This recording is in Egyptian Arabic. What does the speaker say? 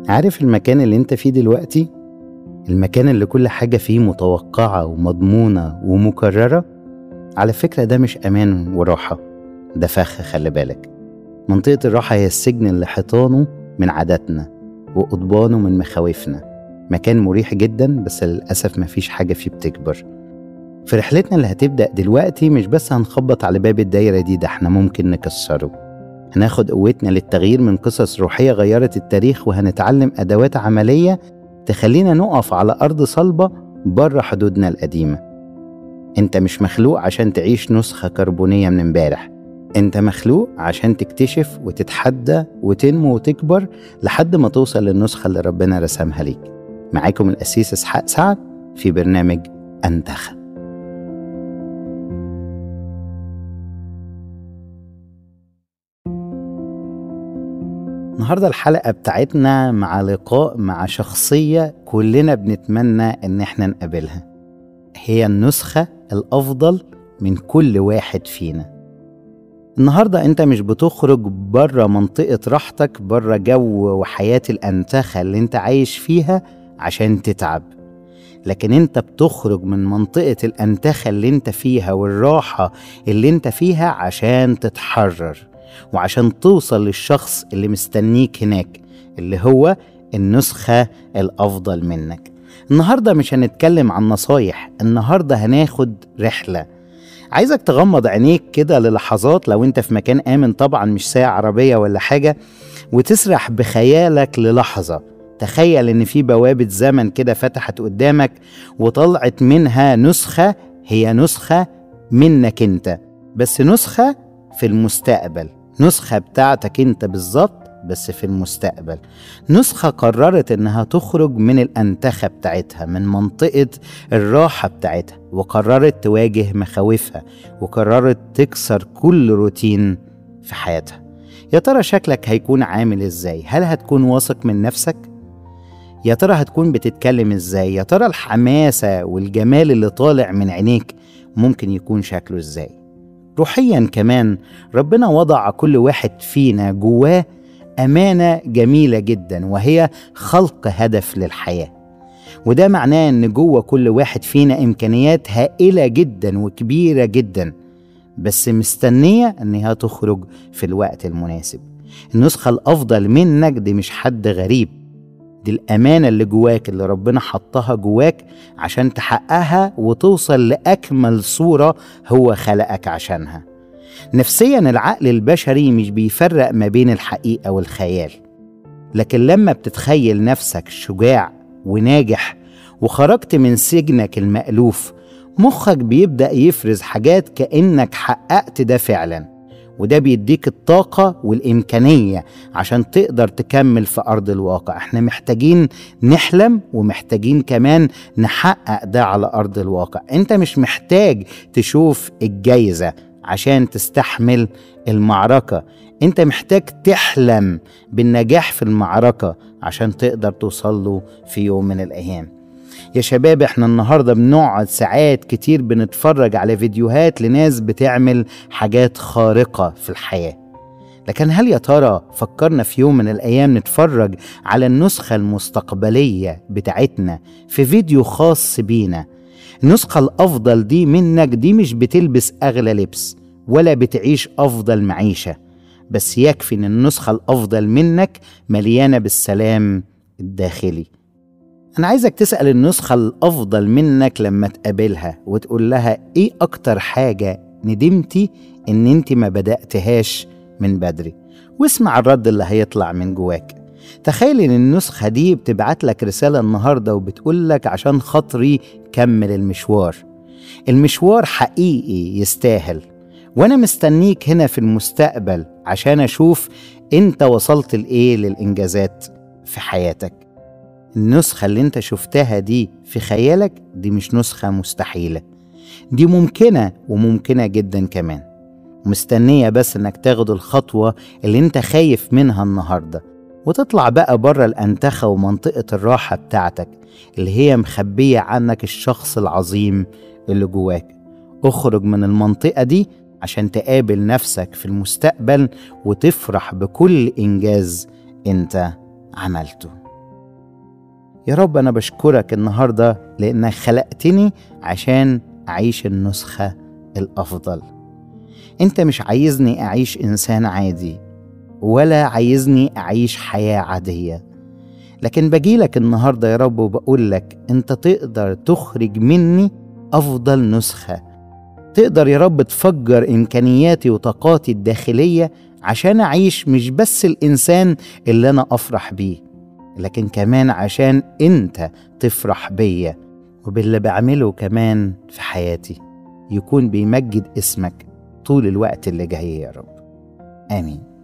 عارف المكان اللي انت فيه دلوقتي المكان اللي كل حاجة فيه متوقعة ومضمونة ومكررة على فكرة ده مش أمان وراحة ده فخ خلي بالك منطقة الراحة هي السجن اللي حيطانه من عاداتنا وقضبانه من مخاوفنا مكان مريح جدا بس للأسف مفيش حاجة فيه بتكبر في رحلتنا اللي هتبدأ دلوقتي مش بس هنخبط على باب الدايرة دي ده احنا ممكن نكسره هناخد قوتنا للتغيير من قصص روحية غيرت التاريخ وهنتعلم أدوات عملية تخلينا نقف على أرض صلبة بره حدودنا القديمة انت مش مخلوق عشان تعيش نسخة كربونية من امبارح انت مخلوق عشان تكتشف وتتحدى وتنمو وتكبر لحد ما توصل للنسخة اللي ربنا رسمها ليك معاكم الأسيس إسحاق سعد في برنامج أنتخب النهاردة الحلقة بتاعتنا مع لقاء مع شخصية كلنا بنتمنى إن احنا نقابلها هي النسخة الأفضل من كل واحد فينا النهاردة أنت مش بتخرج بره منطقة راحتك بره جو وحياة الأنتخة اللي أنت عايش فيها عشان تتعب لكن أنت بتخرج من منطقة الأنتخة اللي أنت فيها والراحة اللي أنت فيها عشان تتحرر وعشان توصل للشخص اللي مستنيك هناك اللي هو النسخة الأفضل منك النهاردة مش هنتكلم عن نصايح النهاردة هناخد رحلة عايزك تغمض عينيك كده للحظات لو انت في مكان آمن طبعا مش ساعة عربية ولا حاجة وتسرح بخيالك للحظة تخيل ان في بوابة زمن كده فتحت قدامك وطلعت منها نسخة هي نسخة منك انت بس نسخة في المستقبل نسخة بتاعتك انت بالظبط بس في المستقبل نسخة قررت انها تخرج من الانتخة بتاعتها من منطقة الراحة بتاعتها وقررت تواجه مخاوفها وقررت تكسر كل روتين في حياتها يا ترى شكلك هيكون عامل ازاي هل هتكون واثق من نفسك يا ترى هتكون بتتكلم ازاي يا ترى الحماسة والجمال اللي طالع من عينيك ممكن يكون شكله ازاي روحيا كمان ربنا وضع كل واحد فينا جواه امانه جميله جدا وهي خلق هدف للحياه وده معناه ان جوه كل واحد فينا امكانيات هائله جدا وكبيره جدا بس مستنيه انها تخرج في الوقت المناسب النسخه الافضل منك دي مش حد غريب دي الامانه اللي جواك اللي ربنا حطها جواك عشان تحققها وتوصل لاكمل صوره هو خلقك عشانها نفسيا العقل البشري مش بيفرق ما بين الحقيقة والخيال لكن لما بتتخيل نفسك شجاع وناجح وخرجت من سجنك المألوف مخك بيبدأ يفرز حاجات كأنك حققت ده فعلا وده بيديك الطاقة والإمكانية عشان تقدر تكمل في أرض الواقع احنا محتاجين نحلم ومحتاجين كمان نحقق ده على أرض الواقع انت مش محتاج تشوف الجايزة عشان تستحمل المعركة انت محتاج تحلم بالنجاح في المعركة عشان تقدر توصل له في يوم من الأيام يا شباب احنا النهارده بنقعد ساعات كتير بنتفرج على فيديوهات لناس بتعمل حاجات خارقة في الحياة لكن هل يا ترى فكرنا في يوم من الأيام نتفرج على النسخة المستقبلية بتاعتنا في فيديو خاص بينا النسخة الأفضل دي منك دي مش بتلبس أغلى لبس ولا بتعيش أفضل معيشة بس يكفي إن النسخة الأفضل منك مليانة بالسلام الداخلي أنا عايزك تسأل النسخة الأفضل منك لما تقابلها وتقول لها إيه أكتر حاجة ندمتي إن أنت ما بدأتهاش من بدري واسمع الرد اللي هيطلع من جواك تخيل ان النسخة دي بتبعت لك رسالة النهاردة وبتقول لك عشان خاطري كمل المشوار المشوار حقيقي يستاهل وانا مستنيك هنا في المستقبل عشان اشوف انت وصلت لايه للانجازات في حياتك النسخة اللي انت شفتها دي في خيالك دي مش نسخة مستحيلة دي ممكنة وممكنة جدا كمان مستنية بس انك تاخد الخطوة اللي انت خايف منها النهارده وتطلع بقى بره الأنتخة ومنطقة الراحة بتاعتك اللي هي مخبية عنك الشخص العظيم اللي جواك اخرج من المنطقة دي عشان تقابل نفسك في المستقبل وتفرح بكل إنجاز أنت عملته يا رب أنا بشكرك النهاردة لأنك خلقتني عشان أعيش النسخة الأفضل أنت مش عايزني أعيش إنسان عادي ولا عايزني أعيش حياة عادية لكن بجيلك النهاردة يا رب وبقول لك أنت تقدر تخرج مني أفضل نسخة تقدر يا رب تفجر إمكانياتي وطاقاتي الداخلية عشان أعيش مش بس الإنسان اللي أنا أفرح بيه لكن كمان عشان أنت تفرح بيا وباللي بعمله كمان في حياتي يكون بيمجد اسمك طول الوقت اللي جاي يا رب آمين